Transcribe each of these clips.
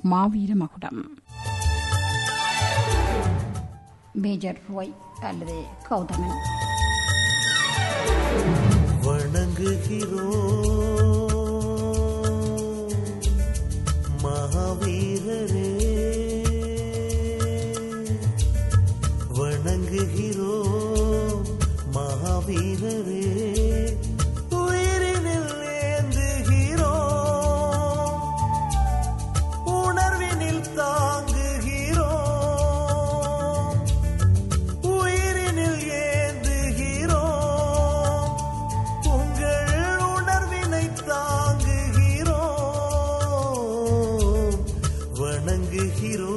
மாவீர மகுடம் மேஜர் ரோய் அல்லது கௌதமன் வணங்குகிறோம் மகாவீரரே வணங்குகிறோம் மகாவீரரே உயிரினில் ஏந்துகிறோம் உணர்வினில் தாங்குகிறோம் உயிரினில் ஏந்துகிறோம் உங்கள் உணர்வினை தாங்குகிறோம் வணங்குகிறோம்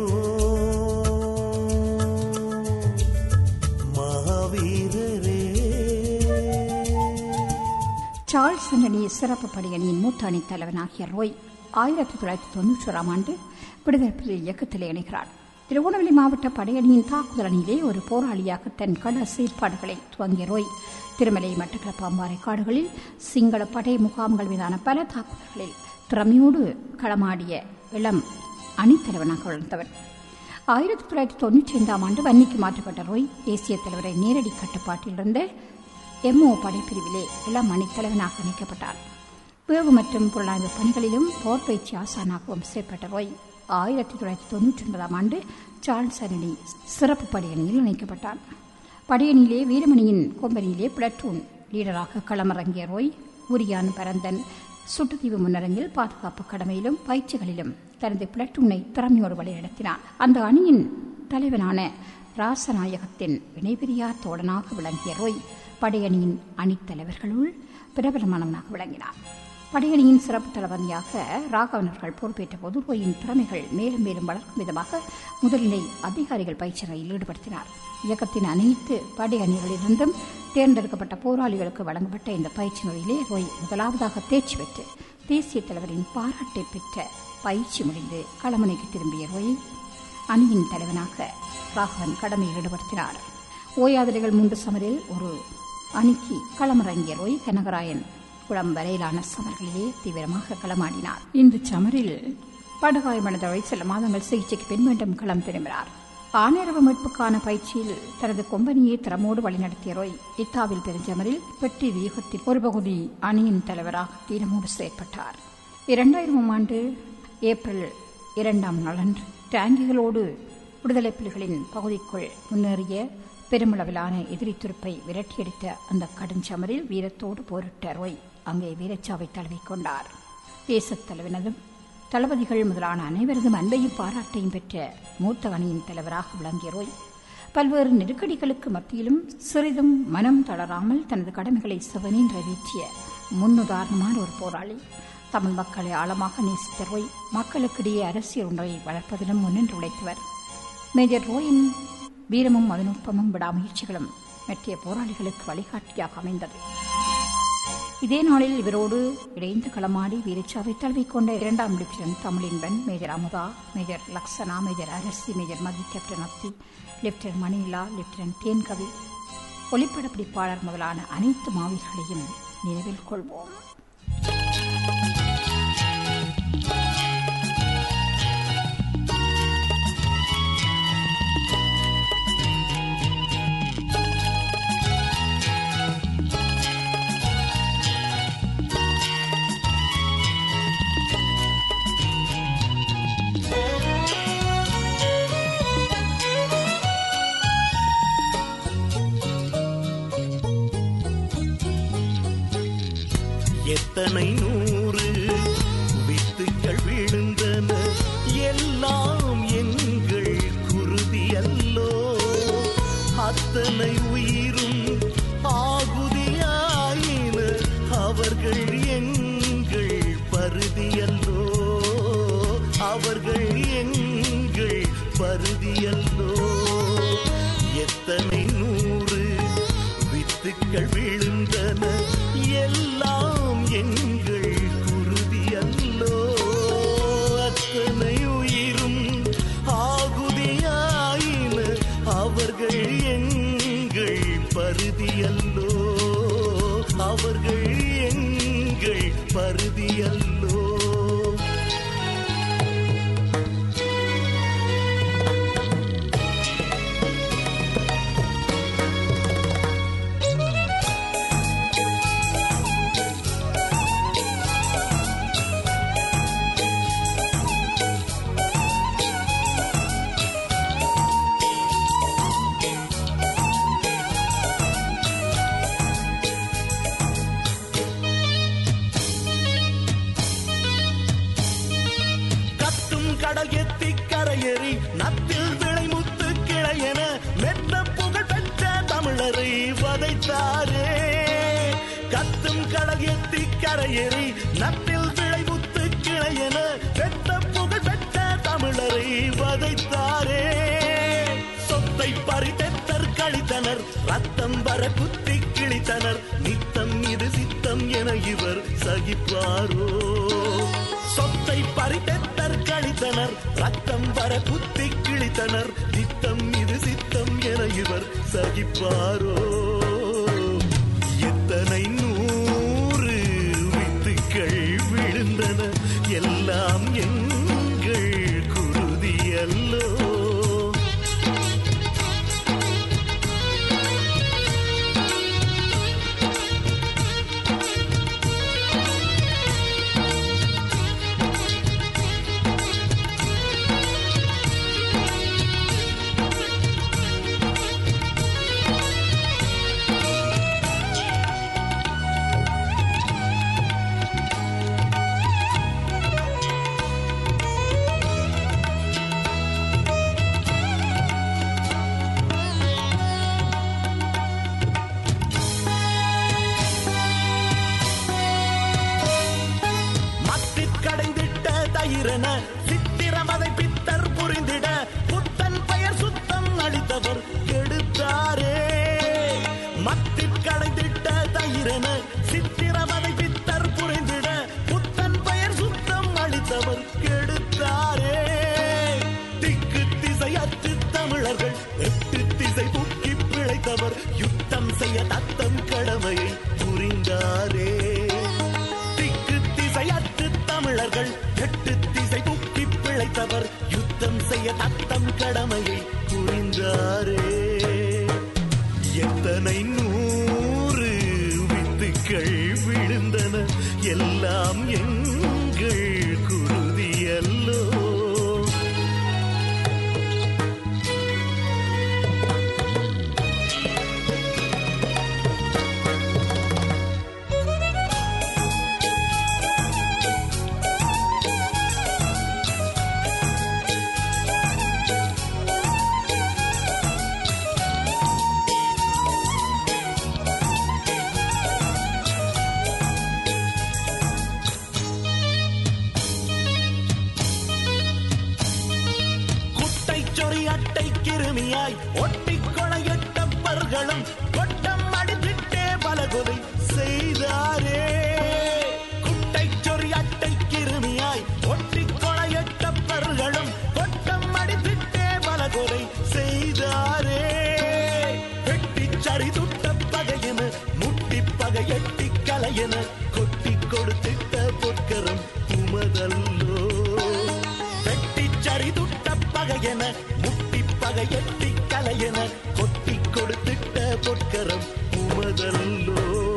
மகாவீரரே சார்ல்ஸ் அண்டனி சிறப்பு படையணியின் மூத்த அணித் தலைவனாகிய ரோய் ஆயிரத்தி தொள்ளாயிரத்தி தொன்னூற்றி ஓராம் ஆண்டு விடுதலை புலி இயக்கத்தில் இணைகிறார் திருவண்ணாமலை மாவட்ட படையணியின் தாக்குதல் அணியிலே ஒரு போராளியாக தன் கள செயற்பாடுகளை துவங்கிய ரோய் திருமலை மட்டக்களப்பு அம்பாறை காடுகளில் சிங்கள படை முகாம்கள் மீதான பல தாக்குதல்களில் திறமையோடு களமாடிய இளம் அணித்தலைவனாக வளர்ந்தவர் ஆயிரத்தி தொள்ளாயிரத்தி தொன்னூற்றி ஐந்தாம் ஆண்டு வன்னிக்கு மாற்றப்பட்ட ரோய் தேசிய தலைவரை நேரடி கட்டுப்பாட்டில் இருந்த எம்ஓ படைப்பிரிவிலே இளம் அணித்தலைவனாக இணைக்கப்பட்டார் வேவு மற்றும் புலனாய்வு பணிகளிலும் போர் பயிற்சி ஆசானாகவும் செயற்பட்ட ரோய் ஆயிரத்தி தொள்ளாயிரத்தி தொன்னூற்றி ஒன்பதாம் ஆண்டு சார்ல்ஸ் அரணி சிறப்பு படையணியில் இணைக்கப்பட்டார் படையணியிலே வீரமணியின் கொம்பனியிலே பிளட்டூன் லீடராக களமிறங்கிய ரோய் உரியான் பரந்தன் சுட்டுத்தீவு முன்னரங்கில் பாதுகாப்பு கடமையிலும் பயிற்சிகளிலும் தனது பிளட்டூனை திறமையோடு வழிநடத்தினார் அந்த அணியின் தலைவனான ராசநாயகத்தின் இணைபிரியா தோழனாக விளங்கிய ரோய் படையணியின் அணித்தலைவர்களுள் பிரபலமானவனாக விளங்கினார் படையணியின் சிறப்பு தளபதியாக ராகவனர்கள் பொறுப்பேற்ற போது ரோயின் திறமைகள் மேலும் மேலும் வளர்க்கும் விதமாக முதல்நிலை அதிகாரிகள் பயிற்சியில் ஈடுபடுத்தினார் இயக்கத்தின் அனைத்து படை அணிகளிலிருந்தும் தேர்ந்தெடுக்கப்பட்ட போராளிகளுக்கு வழங்கப்பட்ட இந்த பயிற்சி முறையிலே ரோய் முதலாவதாக தேர்ச்சி பெற்று தேசிய தலைவரின் பாராட்டை பெற்ற பயிற்சி முடிந்து களமனைக்கு திரும்பிய ரோய் அணியின் தலைவனாக ராகவன் கடமையில் ஈடுபடுத்தினார் ஓயாதலைகள் மூன்று சமரில் ஒரு அணிக்கு களமிறங்கிய ரோய் கனகராயன் குளம் வரையிலான சமர்களிலே தீவிரமாக களமாடினார் இந்த சமரில் படுகாயமடைந்த ரோய் சில மாதங்கள் சிகிச்சைக்கு பின் மீண்டும் களம் திரும்பினார் ஆனரவ மீட்புக்கான பயிற்சியில் தனது கொம்பனியை திறமோடு வழிநடத்திய ரோய் இத்தாவில் பெருஞ்சமரில் பெட்டி வியூகத்தின் ஒரு பகுதி அணியின் தலைவராக தீரமோடு செயற்பட்டார் இரண்டாயிரமாம் ஆண்டு ஏப்ரல் இரண்டாம் நாளன்று டேங்கிகளோடு விடுதலை புலிகளின் பகுதிக்குள் முன்னேறிய பெருமளவிலான எதிரி துருப்பை விரட்டியடித்த அந்த கடுஞ்சமரில் வீரத்தோடு போரிட்ட ரோய் அங்கே வீரச்சாவை தழுவிக் கொண்டார் தேசத் தலைவனதும் தளபதிகள் முதலான அனைவரதும் அன்பையும் பாராட்டையும் பெற்ற மூத்த அணியின் தலைவராக விளங்கிய ரோய் பல்வேறு நெருக்கடிகளுக்கு மத்தியிலும் சிறிதும் மனம் தளராமல் தனது கடமைகளை சிவனி நிறைவேற்றிய முன்னுதாரணமான ஒரு போராளி தமிழ் மக்களை ஆழமாக நேசித்த ரோய் மக்களுக்கிடையே அரசியல் உணவை வளர்ப்பதிலும் முன்னின்று உழைத்தவர் மேஜர் ரோயின் வீரமும் மதநுட்பமும் விடாமுயற்சிகளும் மற்றிய போராளிகளுக்கு வழிகாட்டியாக அமைந்தது இதே நாளில் இவரோடு இணைந்து களமாடி வீரச்சாவை தழுவிக்கொண்ட இரண்டாம் lieutenant Tamilinban major Amudha major Lakshana major Arasi major Mathi captain Athi lieutenant Manila lieutenant Thenkavi ஒளிப்படப்பிடிப்பாளர் முதலான அனைத்து மாவீரர்களையும் நினைவில் கொள்வோம் எத்தனை நூறு வித்துக்கள் விழுந்தன எல்லாம் எங்கள் குருதி அல்லோ அத்தனை உயிரும் ஆகுதியாயின அவர்கள் எங்கள் பருதி அல்லோ அவர்கள் எங்கள் பருதி அல்லோ எத்தனை நூறு வித்துக்கள் விழுந்தன எல்லாம் எங்கள் குருதி அல்லோ அத்தனை உயிரும் ஆகுதியாயின அவர்கள் எங்கள் பருதி அல்லோ அவர்கள் எங்கள் பருதி அல்லோ குத்தி கிழித்தனர் நித்தம் இது சித்தம் என இவர் சகிப்பாரோ சொத்தை பறித்தர் கழித்தனர் ரத்தம் வர குத்தி கிழித்தனர் நித்தம் இது சித்தம் என இவர் சகிப்பாரோ எத்தனை நூறு வித்துக்கள் விழுந்தன எல்லாம் எங்கள் குருதி அல்லோ மத்திற் கடைந்திட்ட தயிரென சித்திரமதை பித்தர் புரிந்திட புத்தன் பெயர் சுத்தம் அளித்தவர் கெடுத்தாரே மத்திற் கடைந்திட்ட தயிரென சித்திரமதை பித்தர் புரிந்திட புத்தன் பெயர் சுத்தம் அளித்தவர் கெடுத்தாரே திக்கு திசையற்று தமிழர்கள் எட்டு திசை புக்கி பிழைத்தவர் யுத்தம் செய்ய தத்தம் கடமையை புரிந்தாரே திக்கு திசையற்று தமிழர்கள் எட்டு திசை புக்கி பிழைத்தவர் யுத்தம் செய்ய தத்தம் கடமையை புரிந்தாரே எத்தனை நூறு வித்துக்கள் விழுந்தன எல்லாம் எங்கள் குருதி அல்லோ குட்டை சொறி அட்டை கிருமியாய் ஒட்டி கொலையட்டப்பர்களும் கொட்டம் அடித்திட்டே பலகொலை செய்தாரே குட்டை சொறி அட்டை கிருமியாய் ஒட்டி கொலையட்டப்பர்களும் கொட்டம் அடித்திட்டே பலகொலை செய்தாரே வெட்டி சரி துட்ட பகையென முட்டி பகை எட்டி கலையென கொட்டி கொடுத்திட்ட பொற்கரம் உமதல்லோ வெட்டி சரி துட்ட பகையென முட்டி பகை எட்டி கலையென கொட்டி கொடுத்திட்ட பொற்கரம் உமதல்லோ